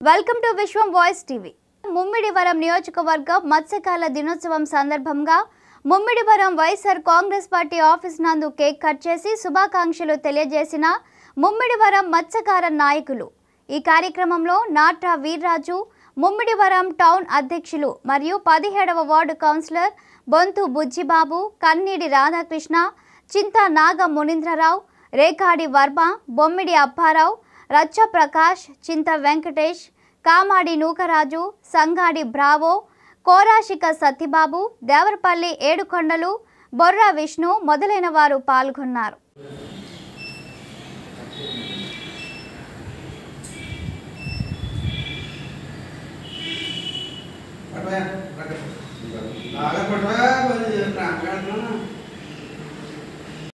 Welcome to Vishwam voice TV Mummidivaram నియోజకవర్గం మత్స్యకాల దినోత్సవం సందర్భంగా Mummidivaram YSR Congress party office నందు కేక్ కట్ చేసి శుభాకాంక్షలు తెలియజేసిన ముమ్మిడివరం మత్స్యకార నాయకులు ఈ కార్యక్రమంలో నాట్రా వీర్రాజు ముమ్మిడివరం టౌన్ అధ్యక్షులు మరియు పదిహేడవ ward councillor Bonthu Bujjibabu Kanneedi Radhakrishna Chinta Naga Munindrarao Rekadi Varma Bommidi Apparao Racha Prakash Chinta Venkatesh Kamadi Nookaraju Sangadi Bravo Korasika Satyababu Devarapalli Edukondalu Borra Vishnu మొదలైన వారు పాల్గొన్నారు పట్టువా, పట్టు. బాగా పట్టువా, మరి ప్రాంగణ